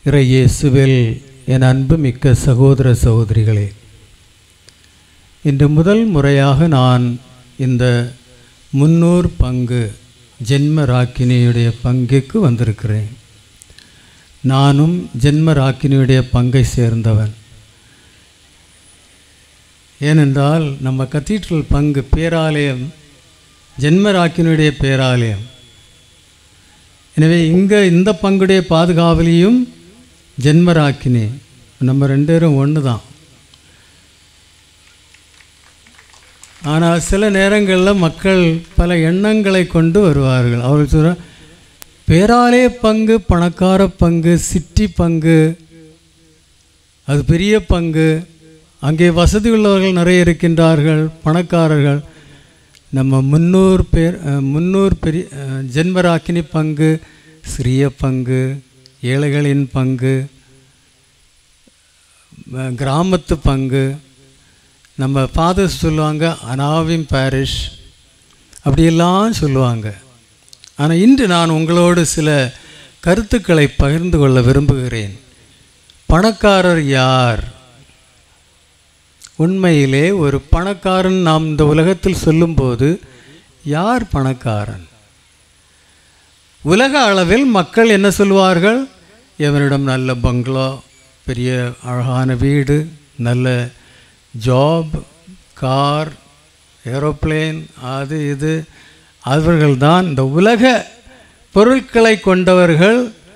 இறையேசுவில் என் அன்புமிக்க சகோதர சகோதரிகளே இன்று முதல் முறையாக நான் இந்த முன்னூறு பங்கு ஜென்ம ராக்கினியுடைய பங்குக்கு வந்திருக்கிறேன் நானும் ஜென்ம ராக்கினியுடைய பங்கை சேர்ந்தவன் ஏனென்றால் நம்ம கத்தீட்ரல் பங்கு பேராலயம் ஜென்ம ராக்கினுடைய பேராலயம் எனவே இங்கே இந்த பங்குடைய பாதுகாவலியும் ஜென்மராக்கினி நம்ம ரெண்டு பேரும் ஒன்று தான் ஆனால் சில நேரங்களில் மக்கள் பல எண்ணங்களை கொண்டு வருவார்கள் அவர்கள் சொல்ற பேராலய பங்கு பணக்கார பங்கு சிட்டி பங்கு அது பெரிய பங்கு அங்கே வசதி உள்ளவர்கள் நிறைய இருக்கின்றார்கள் பணக்காரர்கள் நம்ம முன்னூறு பேர் அஹ், முன்னூறு பெரிய அஹ், ஜென்மராக்கினி பங்கு சிறிய பங்கு ஏழைகளின் பங்கு அஹ், கிராமத்து பங்கு நம்ம ஃபாதர்ஸ் சொல்லுவாங்க அனாவிம் பாரிஷ் அப்படியெல்லாம் சொல்லுவாங்க ஆனால் இன்று நான் உங்களோடு சில கருத்துக்களை பகிர்ந்து கொள்ள விரும்புகிறேன் பணக்காரர் யார் உண்மையிலே ஒரு பணக்காரன் நாம் இந்த உலகத்தில் சொல்லும்போது யார் பணக்காரன் உலக அளவில் மக்கள் என்ன சொல்வார்கள் இவனிடம் நல்ல பங்களா பெரிய அழகான வீடு நல்ல ஜாப் கார் ஏரோப்ளேன் அது இது அவர்கள்தான் இந்த உலக பொருட்களை கொண்டவர்கள்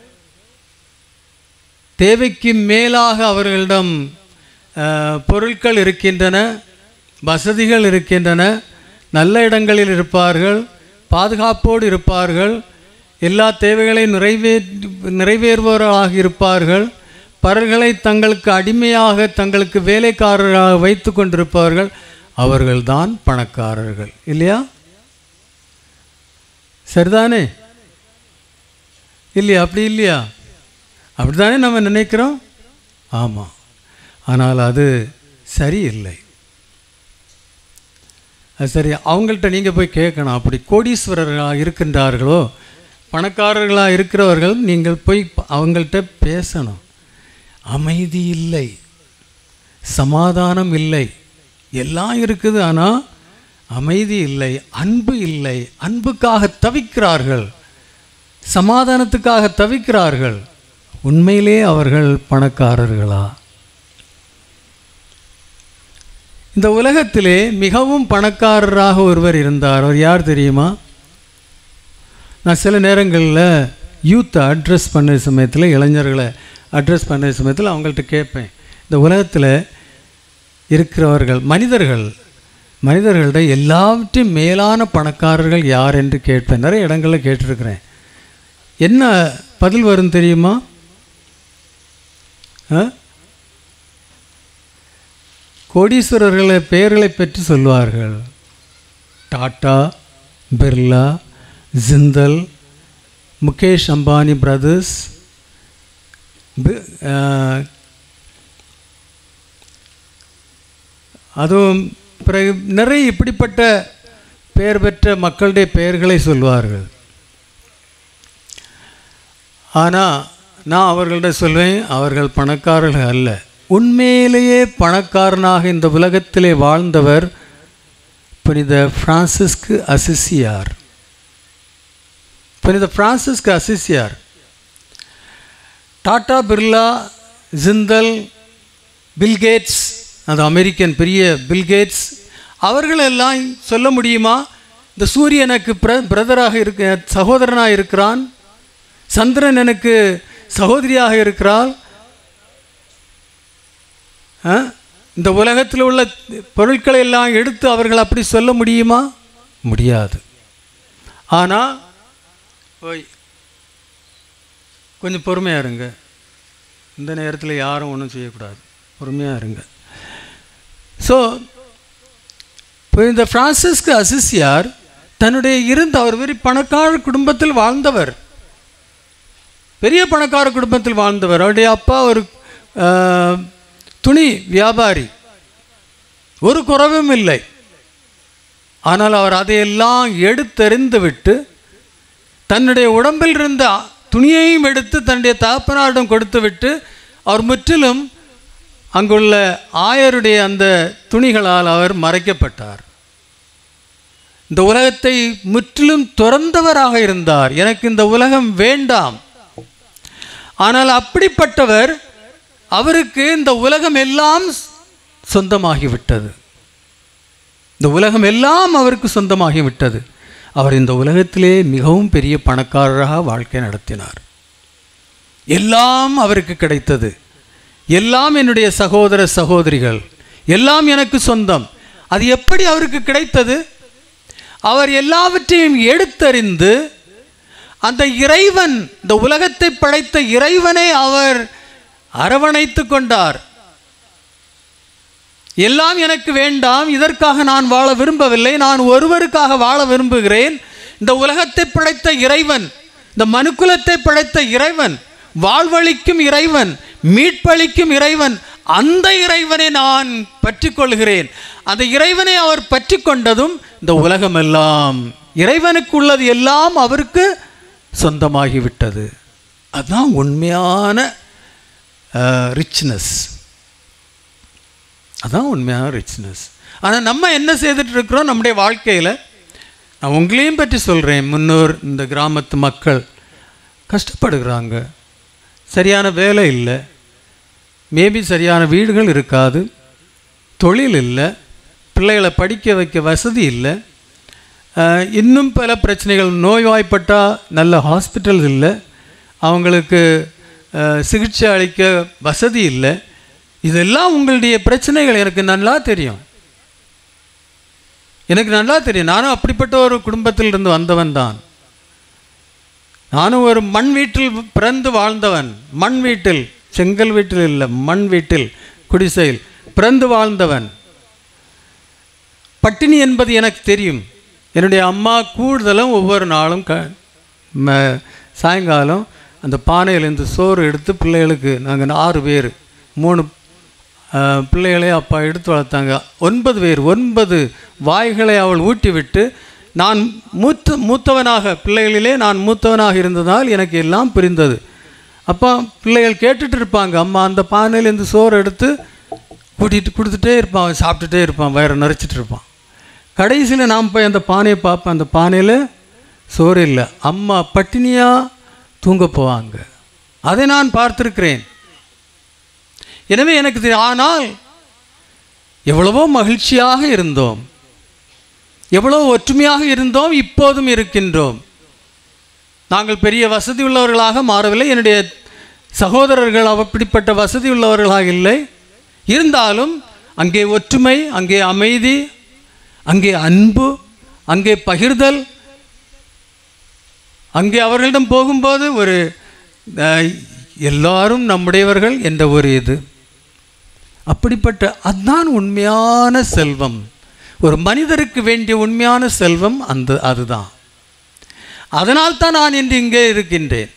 தேவைக்கு மேலாக அவர்களிடம் அஹ், பொருட்கள் இருக்கின்றன வசதிகள் இருக்கின்றன நல்ல இடங்களில் இருப்பார்கள் பாதுகாப்போடு இருப்பார்கள் எல்லா தேவைகளையும் நிறைவே நிறைவேறுபவர்களாக இருப்பார்கள் பலர்களை தங்களுக்கு அடிமையாக தங்களுக்கு வேலைக்காரராக வைத்து கொண்டிருப்பவர்கள் அவர்கள்தான் பணக்காரர்கள் இல்லையா சரிதானே இல்லையா அப்படி இல்லையா அப்படித்தானே நம்ம நினைக்கிறோம் ஆமாம் ஆனால் அது சரியில்லை அது சரி அவங்கள்ட்ட நீங்கள் போய் கேட்கணும் அப்படி கோடீஸ்வரர்களாக இருக்கின்றார்களோ பணக்காரர்களாக இருக்கிறவர்கள் நீங்கள் போய் ப- அவங்கள்ட்ட பேசணும் அமைதி இல்லை சமாதானம் இல்லை எல்லாம் இருக்குது ஆனால் அமைதி இல்லை அன்பு இல்லை அன்புக்காக தவிக்கிறார்கள் சமாதானத்துக்காக தவிக்கிறார்கள் உண்மையிலே அவர்கள் பணக்காரர்களா இந்த உலகத்திலே மிகவும் பணக்காரராக ஒருவர் இருந்தார் அவர் யார் தெரியுமா நான் சில நேரங்களில் யூத்தை அட்ரஸ் பண்ண சமயத்தில் இளைஞர்களை அட்ரஸ் பண்ண சமயத்தில் அவங்கள்ட்ட கேட்பேன் இந்த உலகத்தில் இருக்கிறவர்கள் மனிதர்கள் மனிதர்கள்ட எல்லாவற்றையும் மேலான பணக்காரர்கள் யார் என்று கேட்பேன் நிறைய இடங்களில் கேட்டிருக்கிறேன் என்ன பதில் வரும் தெரியுமா ஆ? கோடீஸ்வரர்களை பெயர்களை பற்றி சொல்வார்கள் டாட்டா பிர்லா ஜிந்தல் முகேஷ் அம்பானி பிரதர்ஸ் பி- ஆ, அதுவும் பிறகு நிறைய இப்படிப்பட்ட பெயர் பெற்ற மக்களுடைய பெயர்களை சொல்வார்கள் ஆனால் நான் அவர்கள்ட்ட சொல்வேன் அவர்கள் பணக்காரர்கள் அல்ல உண்மையிலேயே பணக்காரனாக இந்த உலகத்திலே வாழ்ந்தவர் புனித பிரான்சிஸ்கு அசிசியார் புனித பிரான்சிஸ்கு அசிசியார் டாடா பிர்லா ஜிந்தல் பில்கேட்ஸ் அந்த அமெரிக்கன் பெரிய பில்கேட்ஸ் அவர்களெல்லாம் சொல்ல முடியுமா இந்த சூரியனுக்கு பிர பிரதராக இருக்க சகோதரனாக இருக்கிறான் சந்திரன் எனக்கு சகோதரியாக இருக்கிறாள் ஆ? இந்த உலகத்தில் உள்ள பொருட்களை எல்லாம் எடுத்து அவர்கள் அப்படி சொல்ல முடியுமா முடியாது ஆனால் ஓய் கொஞ்சம் பொறுமையாக இருங்க இந்த நேரத்தில் யாரும் ஒன்றும் செய்யக்கூடாது பொறுமையாக இருங்க ஸோ இப்போ இந்த பிரான்சிஸ்கு அசிசியார் தன்னுடைய இருந்த அவர் வெறி பணக்கார குடும்பத்தில் வாழ்ந்தவர் பெரிய பணக்கார குடும்பத்தில் வாழ்ந்தவர் அவருடைய அப்பா ஒரு ஆ, துணி வியாபாரி ஒரு குறைவும் இல்லை ஆனால் அவர் அதையெல்லாம் எடுத்தெறிந்து விட்டு தன்னுடைய உடம்பில் இருந்த துணியையும் எடுத்து தன்னுடைய தகப்பனாரிடம் கொடுத்து விட்டு அவர் முற்றிலும் அங்குள்ள ஆயருடைய அந்த துணிகளால் அவர் மறைக்கப்பட்டார் இந்த உலகத்தை முற்றிலும் துறந்தவராக இருந்தார் எனக்கு இந்த உலகம் வேண்டாம் ஆனால் அப்படிப்பட்டவர் அவருக்கு இந்த உலகம் எல்லாம் சொந்தமாகிவிட்டது இந்த உலகம் எல்லாம் அவருக்கு சொந்தமாகிவிட்டது அவர் இந்த உலகத்திலே மிகவும் பெரிய பணக்காரராக வாழ்க்கை நடத்தினார் எல்லாம் அவருக்கு கிடைத்தது எல்லாம் என்னுடைய சகோதர சகோதரிகள் எல்லாம் எனக்கு சொந்தம் அது எப்படி அவருக்கு கிடைத்தது அவர் எல்லாவற்றையும் எடுத்தறிந்து அந்த இறைவன் இந்த உலகத்தை படைத்த இறைவனை அவர் அரவணைத்து கொண்டார் எல்லாம் எனக்கு வேண்டாம் இதற்காக நான் வாழ விரும்பவில்லை நான் ஒருவருக்காக வாழ விரும்புகிறேன் இந்த உலகத்தை படைத்த இறைவன் இந்த மனுக்குலத்தை படைத்த இறைவன் வாழ்வழிக்கும் இறைவன் மீட்பளிக்கும் இறைவன் அந்த இறைவனை நான் பற்றி கொள்கிறேன் அந்த இறைவனை அவர் பற்றி கொண்டதும் இந்த உலகமெல்லாம் இறைவனுக்கு உள்ளது எல்லாம் அவருக்கு சொந்தமாகிவிட்டது அதுதான் உண்மையான ரிச்னஸ் அதான் உண்மையான ரிச்னஸ் ஆனால் நம்ம என்ன செய்துட்டு இருக்கிறோம் நம்முடைய வாழ்க்கையில் நான் உங்களையும் பற்றி சொல்கிறேன் முன்னோர் இந்த கிராமத்து மக்கள் கஷ்டப்படுகிறாங்க சரியான வேலை இல்லை மேபி சரியான வீடுகள் இருக்காது தொழில் இல்லை பிள்ளைகளை படிக்க வைக்க வசதி இல்லை அஹ், இன்னும் பல பிரச்சனைகள் நோய்வாய்ப்பட்டால் நல்ல ஹாஸ்பிட்டல் இல்லை அவங்களுக்கு அஹ், சிகிச்சை அளிக்க வசதி இல்லை இதெல்லாம் உங்களுடைய பிரச்சனைகள் எனக்கு நல்லா தெரியும் எனக்கு நல்லா தெரியும் நானும் அப்படிப்பட்ட ஒரு குடும்பத்தில் இருந்து வந்தவன் தான் நானும் ஒரு மண் வீட்டில் பிறந்து வாழ்ந்தவன் மண் வீட்டில் செங்கல் வீட்டில் இல்லை மண் வீட்டில் குடிசையில் பிறந்து வாழ்ந்தவன் பட்டினி என்பது எனக்கு தெரியும் என்னுடைய அம்மா கூடுதலும் ஒவ்வொரு நாளும் க ம- சாயங்காலம் அந்த பானையிலேருந்து சோறு எடுத்து பிள்ளைகளுக்கு நாங்கள் ஆறு பேர் மூணு ஆஹ், பிள்ளைகளை அப்பா எடுத்து வளர்த்தாங்க ஒன்பது பேர் ஒன்பது வாய்களை அவள் ஊட்டிவிட்டு நான் மூத்த மூத்தவனாக பிள்ளைகளிலே நான் மூத்தவனாக இருந்ததால் எனக்கு எல்லாம் புரிந்தது அப்போ பிள்ளைகள் கேட்டுட்டு இருப்பாங்க அம்மா அந்த பானையிலேருந்து சோறு எடுத்து கூட்டிகிட்டு கொடுத்துட்டே இருப்பான் அவன் சாப்பிட்டுட்டே இருப்பான் வயிறை நிறைச்சிட்டு இருப்பான் கடைசியில் நான் போய் அந்த பானையை பார்ப்பேன் அந்த பானையில் சோறு இல்லை அம்மா பட்டினியாக தூங்க போவாங்க அதை நான் பார்த்திருக்கிறேன் எனவே எனக்கு தெரி- ஆனால் எவ்வளவோ மகிழ்ச்சியாக இருந்தோம் எவ்வளோ ஒற்றுமையாக இருந்தோம் இப்போதும் இருக்கின்றோம் நாங்கள் பெரிய வசதி உள்ளவர்களாக மாறவில்லை என்னுடைய சகோதரர்கள் அப்படிப்பட்ட வசதி உள்ளவர்களாக இல்லை இருந்தாலும் அங்கே ஒற்றுமை அங்கே அமைதி அங்கே அன்பு அங்கே பகிர்தல் அங்கே அவர்களிடம் போகும்போது ஒரு அஹ், எல்லாரும் நம்முடையவர்கள் என்ற ஒரு இது அப்படிப்பட்ட அதுதான் உண்மையான செல்வம் ஒரு மனிதருக்கு வேண்டிய உண்மையான செல்வம் அந்த அதுதான் அதனால் தான் நான் இன்று இங்கே இருக்கின்றேன்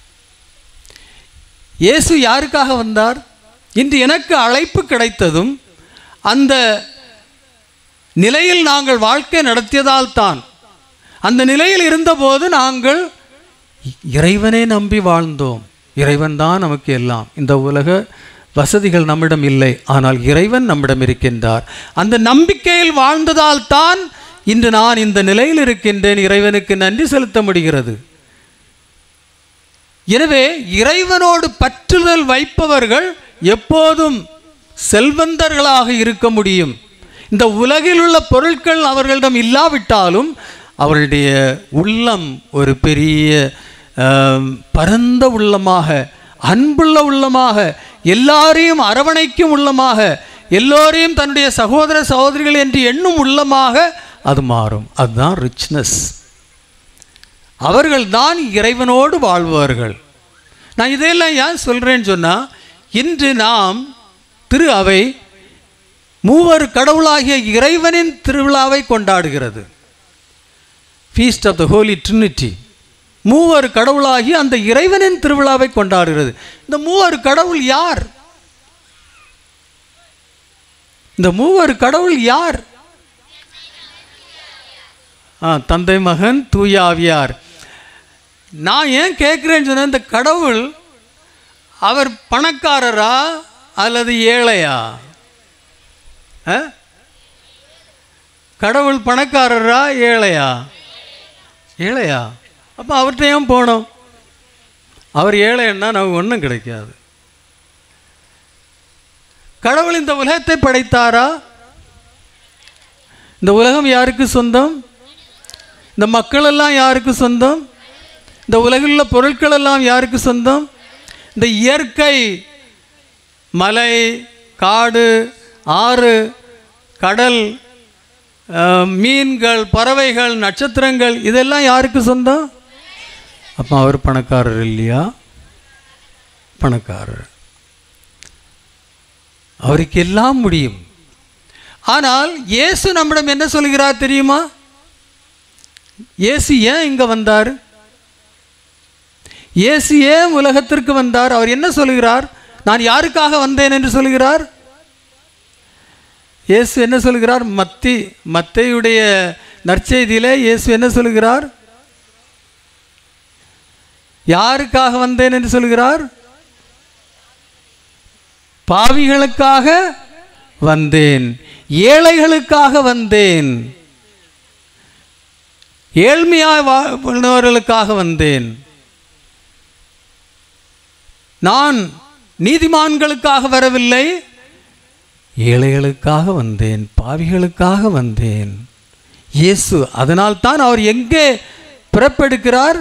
இயேசு யாருக்காக வந்தார் இன்று எனக்கு அழைப்பு கிடைத்ததும் அந்த நிலையில் நாங்கள் வாழ்க்கை நடத்தியதால் தான் அந்த நிலையில் இருந்தபோது நாங்கள் இறைவனை நம்பி வாழ்ந்தோம் இறைவன் தான் நமக்கு எல்லாம் இந்த உலக வசதிகள் நம்மிடம் இல்லை ஆனால் இறைவன் நம்மிடம் இருக்கின்றார் அந்த நம்பிக்கையில் வாழ்ந்ததால் தான் இன்று நான் இந்த நிலையில் இருக்கின்றேன் இறைவனுக்கு நன்றி செலுத்த முடிகிறது எனவே இறைவனோடு பற்றுதல் வைப்பவர்கள் எப்போதும் செல்வந்தர்களாக இருக்க முடியும் இந்த உலகில் உள்ள பொருட்கள் அவர்களிடம் இல்லாவிட்டாலும் அவர்களுடைய உள்ளம் ஒரு பெரிய ஆம், பரந்த உள்ளமாக அன்புள்ள உள்ளமாக எல்லாரையும் அரவணைக்கும் உள்ளமாக எல்லோரையும் தன்னுடைய சகோதர சகோதரிகள் என்று எண்ணும் உள்ளமாக அது மாறும் அதுதான் ரிச்னஸ் அவர்கள் தான் இறைவனோடு வாழ்பவர்கள் நான் இதையெல்லாம் ஏன் சொல்கிறேன்னு சொன்னால் இன்று நாம் திரு அவை மூவர் கடவுளாகிய இறைவனின் திருவிழாவை கொண்டாடுகிறது feast of the Holy Trinity மூவர் கடவுளாகி அந்த இறைவனின் திருவிழாவை கொண்டாடுகிறது இந்த மூவர் கடவுள் யார் இந்த மூவர் கடவுள் யார் ஆ தந்தை மகன் தூய ஆவியார் நான் ஏன் கேட்குறேன்னு சொன்னேன் இந்த கடவுள் அவர் பணக்காரரா அல்லது ஏழையா ஆ? கடவுள் பணக்காரரா ஏழையா ஏழையா அப்போ அவர்கிட்ட ஏன் போனோம் அவர் ஏழைன்னா நமக்கு ஒன்றும் கிடைக்காது கடவுள் இந்த உலகத்தை படைத்தாரா இந்த உலகம் யாருக்கு சொந்தம் இந்த மக்கள் எல்லாம் யாருக்கு சொந்தம் இந்த உலகில் உள்ள பொருட்கள் எல்லாம் யாருக்கு சொந்தம் இந்த இயற்கை மலை காடு ஆறு கடல் அஹ், மீன்கள் பறவைகள் நட்சத்திரங்கள் இதெல்லாம் யாருக்கு சொந்தம் அப்போ அவர் பணக்காரர் இல்லையா பணக்காரர் அவருக்கு எல்லாம் முடியும் ஆனால் இயேசு நம்மிடம் என்ன சொல்கிறார் தெரியுமா இயேசு ஏன் இங்கே வந்தார் இயேசு ஏன் உலகத்திற்கு வந்தார் அவர் என்ன சொல்கிறார் நான் யாருக்காக வந்தேன் என்று சொல்கிறார் இயேசு என்ன சொல்கிறார் மத்தி மத்தையுடைய நற்செய்தியிலே இயேசு என்ன சொல்கிறார் யாருக்காக வந்தேன் என்று சொல்கிறார் பாவிகளுக்காக வந்தேன் ஏழைகளுக்காக வந்தேன் ஏழ்மையாய் வாழ்ந்தவர்களுக்காக வந்தேன் நான் நீதிமான்களுக்காக வரவில்லை ஏழைகளுக்காக வந்தேன் பாவிகளுக்காக வந்தேன் இயேசு அதனால்தான் அவர் எங்கே பிறப்பெடுக்கிறார்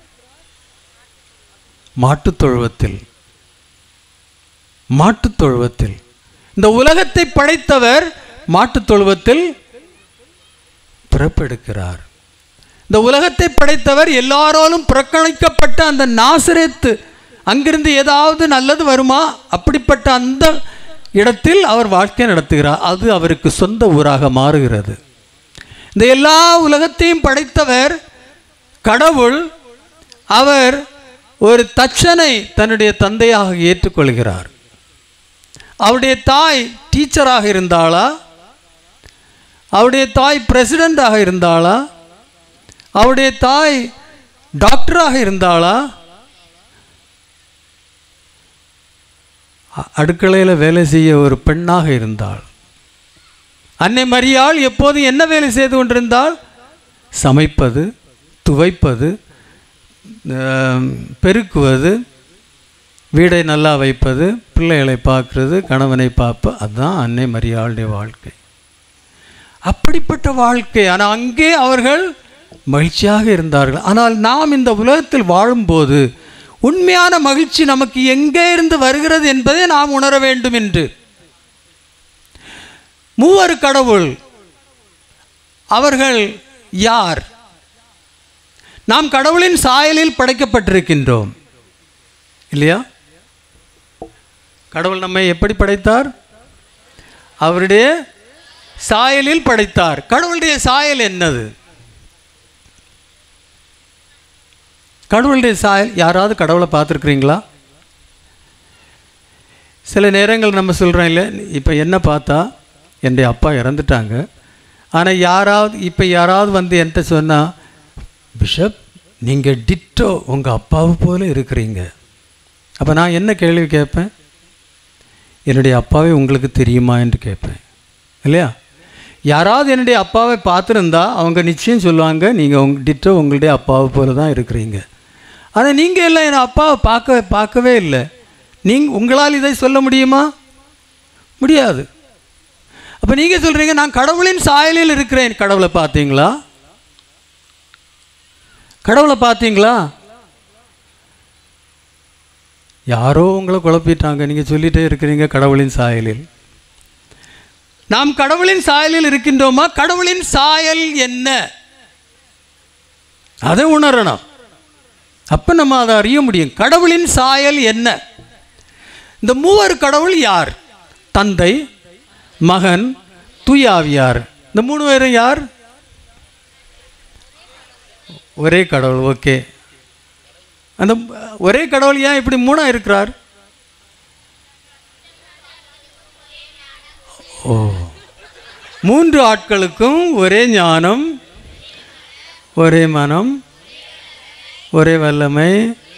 மாட்டுத் தொழுவத்தில் மாட்டுத் தொழுவத்தில் இந்த உலகத்தை படைத்தவர் மாட்டுத் தொழுவத்தில் பிறப்பெடுக்கிறார் இந்த உலகத்தை படைத்தவர் எல்லாராலும் புறக்கணிக்கப்பட்ட அந்த நாசரேத்து அங்கிருந்து ஏதாவது நல்லது வருமா அப்படிப்பட்ட அந்த இடத்தில் அவர் வாழ்க்கை நடத்துகிறார் அது அவருக்கு சொந்த ஊராக மாறுகிறது இந்த எல்லா உலகத்தையும் படைத்தவர் கடவுள் அவர் ஒரு தச்சனை தன்னுடைய தந்தையாக ஏற்றுக்கொள்கிறார் அவருடைய தாய் டீச்சராக இருந்தாளா அவருடைய தாய் பிரசிடெண்டாக இருந்தாளா அவருடைய தாய் டாக்டராக இருந்தாளா அ- அடுக்கலையில் வேலை செய்ய ஒரு பெண்ணாக இருந்தாள் அன்னை மரியாள் எப்போதும் என்ன வேலை செய்து கொண்டிருந்தாள் சமைப்பது துவைப்பது ஆம், பெருக்குவது வீடை நல்லா வைப்பது பிள்ளைகளை பார்க்கறது கணவனை பார்ப்ப அதுதான் அன்னை மரியாளுடைய வாழ்க்கை அப்படிப்பட்ட வாழ்க்கை ஆனால் அங்கே அவர்கள் மகிழ்ச்சியாக இருந்தார்கள் ஆனால் நாம் இந்த உலகத்தில் வாழும்போது உண்மையான மகிழ்ச்சி நமக்கு எங்கே இருந்து வருகிறது என்பதை நாம் உணர வேண்டும் என்று மூவர் கடவுள் அவர்கள் யார் நாம் கடவுளின் சாயலில் படைக்கப்பட்டிருக்கின்றோம் இல்லையா கடவுள் நம்மை எப்படி படைத்தார் அவருடைய சாயலில் படைத்தார் கடவுளுடைய சாயல் என்னது கடவுளுடைய சாயல் யாராவது கடவுளை பார்த்துருக்குறீங்களா சில நேரங்கள் நம்ம சொல்கிறோம் இல்லை இப்போ என்ன பார்த்தா என்னுடைய அப்பா இறந்துட்டாங்க ஆனால் யாராவது இப்போ யாராவது வந்து என்கிட்ட சொன்னால் பிஷப் நீங்கள் டிட்டோ உங்கள் அப்பாவை போல இருக்கிறீங்க அப்போ நான் என்ன கேள்வி கேட்பேன் என்னுடைய அப்பாவை உங்களுக்கு தெரியுமா என்று கேட்பேன் இல்லையா யாராவது என்னுடைய அப்பாவை பார்த்துருந்தா அவங்க நிச்சயம் சொல்லுவாங்க நீங்கள் உங்க டிட்டோ உங்களுடைய அப்பாவை போல தான் இருக்கிறீங்க ஆனால் நீங்கள் எல்லாம் என் அப்பாவை பார்க்க பார்க்கவே இல்லை நீங்கள் உங்களால் இதை சொல்ல முடியுமா முடியாது அப்போ நீங்கள் சொல்கிறீங்க நான் கடவுளின் சாயலில் இருக்கிறேன் கடவுளை பார்த்தீங்களா கடவுளை பார்த்தீங்களா யாரோ உங்களை குழப்பிட்டாங்க நீங்கள் சொல்லிட்டே இருக்கிறீங்க கடவுளின் சாயலில் நாம் கடவுளின் சாயலில் இருக்கின்றோமா கடவுளின் சாயல் என்ன அதை உணரணும் அப்போ நம்ம அதை அறிய முடியும் கடவுளின் சாயல் என்ன இந்த மூவர் கடவுள் யார் தந்தை மகன் தூயாவியார் இந்த மூணு பேரும் யார் ஒரே கடவுள் ஓகே அந்த ஒரே கடவுள் ஏன் இப்படி மூணா இருக்கிறார் ஓ மூன்று ஆட்களுக்கும் ஒரே ஞானம் ஒரே மனம் ஒரே வல்லமை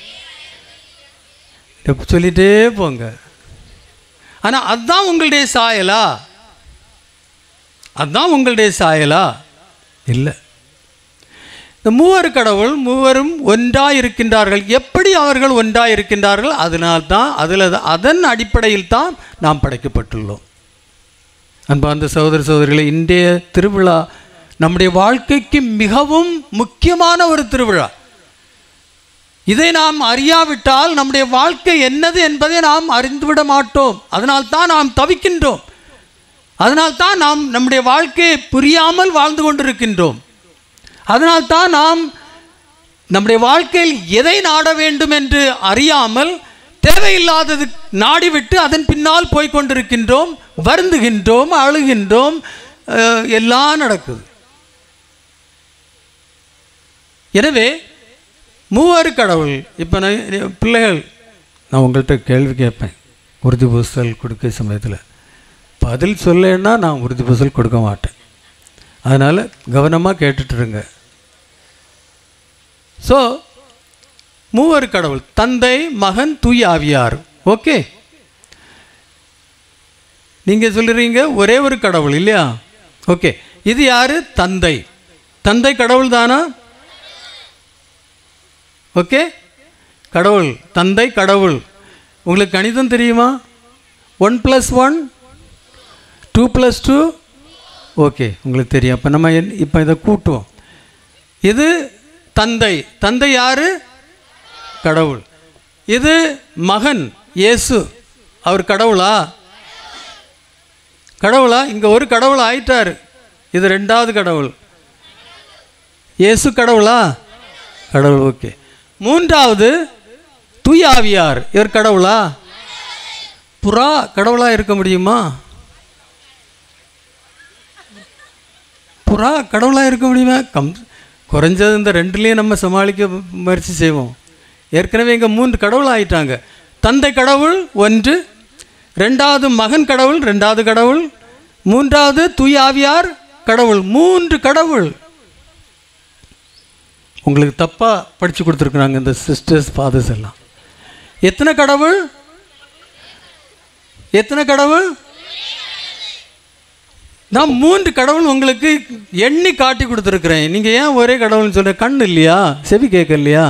இப்ப சொல்லிட்டே போங்க ஆனால் அதுதான் உங்களுடைய சாயலா அதுதான் உங்களுடைய சாயலா இல்லை இந்த மூவர் கடவுள் மூவரும் ஒன்றாய் இருக்கின்றார்கள் எப்படி அவர்கள் ஒன்றாய் இருக்கின்றார்கள் அதனால் தான் அதில் அதன் அடிப்படையில் தான் நாம் படைக்கப்பட்டுள்ளோம் அன்பார்ந்த சகோதர சகோதரிகளை இன்றைய திருவிழா நம்முடைய வாழ்க்கைக்கு மிகவும் முக்கியமான ஒரு திருவிழா இதை நாம் அறியாவிட்டால் நம்முடைய வாழ்க்கை என்னது என்பதை நாம் அறிந்துவிட மாட்டோம் அதனால் தான் நாம் தவிக்கின்றோம் அதனால் தான் நாம் நம்முடைய வாழ்க்கையை புரியாமல் வாழ்ந்து கொண்டிருக்கின்றோம் அதனால் தான் நாம் நம்முடைய வாழ்க்கையில் எதை நாட வேண்டும் என்று அறியாமல் தேவையில்லாதது நாடிவிட்டு அதன் பின்னால் போய் கொண்டிருக்கின்றோம் வருந்துகின்றோம் அழுகின்றோம் அஹ், எல்லாம் நடக்குது எனவே மூவர் கடவுள் இப்போ நான் பிள்ளைகள் நான் உங்கள்கிட்ட கேள்வி கேட்பேன் உறுதி பூசல் கொடுக்க சமயத்தில் பதில் சொல்லேன்னா நான் உறுதி பூசல் கொடுக்க மாட்டேன் அதனால் கவனமாக கேட்டுட்ருங்க ஸோ மூவர் கடவுள் தந்தை மகன் தூய் ஆவியார் ஓகே நீங்கள் சொல்லுறீங்க ஒரே ஒரு கடவுள் இல்லையா ஓகே இது யாரு தந்தை தந்தை கடவுள் தானா ஓகே கடவுள் தந்தை கடவுள் உங்களுக்கு கணிதம் தெரியுமா one plus one two plus two okay உங்களுக்கு தெரியும் அப்போ நம்ம என் இப்போ இதை கூட்டுவோம் இது தந்தை தந்தை யாரு கடவுள் இது மகன் இயேசு அவர் கடவுளா கடவுளா இங்கே ஒரு கடவுள் ஆயிட்டார் இது ரெண்டாவது கடவுள் இயேசு கடவுளா கடவுள் ஓகே மூன்றாவது தூய ஆவியார் இவர் கடவுளா புறா கடவுளா இருக்க முடியுமா புறா கடவுளாக இருக்க முடியுமா கம் குறைஞ்சது இந்த ரெண்டுலேயும் நம்ம சமாளிக்க முயற்சி செய்வோம் ஏற்கனவே இங்கே மூன்று கடவுள் ஆயிட்டாங்க தந்தை கடவுள் ஒன்று ரெண்டாவது மகன் கடவுள் ரெண்டாவது கடவுள் மூன்றாவது தூய ஆவியார் கடவுள் மூன்று கடவுள் உங்களுக்கு தப்பாக படித்து கொடுத்துருக்குறாங்க இந்த சிஸ்டர்ஸ் ஃபாதர்ஸ் எல்லாம் எத்தனை கடவுள் எத்தனை கடவுள் நான் மூன்று கடவுள் உங்களுக்கு எண்ணி காட்டி கொடுத்துருக்குறேன் நீங்கள் ஏன் ஒரே கடவுள்னு சொல்ற கண் இல்லையா செவி கேட்கலையா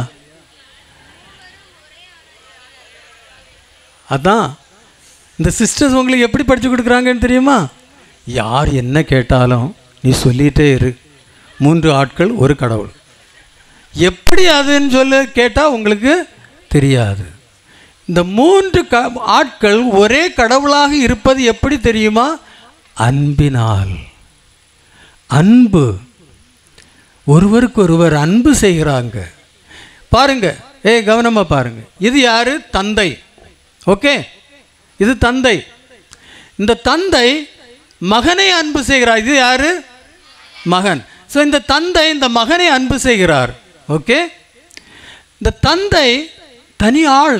அதான் இந்த சிஸ்டர்ஸ் உங்களுக்கு எப்படி படித்து கொடுக்குறாங்கன்னு தெரியுமா யார் என்ன கேட்டாலும் நீ சொல்லிகிட்டே இரு மூன்று ஆட்கள் ஒரு கடவுள் எப்படி அதுன்னு சொல்ல கேட்டால் உங்களுக்கு தெரியாது இந்த மூன்று க ஆட்கள் ஒரே கடவுளாக இருப்பது எப்படி தெரியுமா அன்பினால் அன்பு ஒருவருக்கு ஒருவர் அன்பு செய்கிறாங்க பாருங்க ஏ கவனமாக பாருங்க இது யாரு தந்தை ஓகே இது தந்தை இந்த தந்தை மகனை அன்பு செய்கிறார் இது யாரு மகன் ஸோ இந்த தந்தை இந்த மகனை அன்பு செய்கிறார் ஓகே இந்த தந்தை தனி ஆள்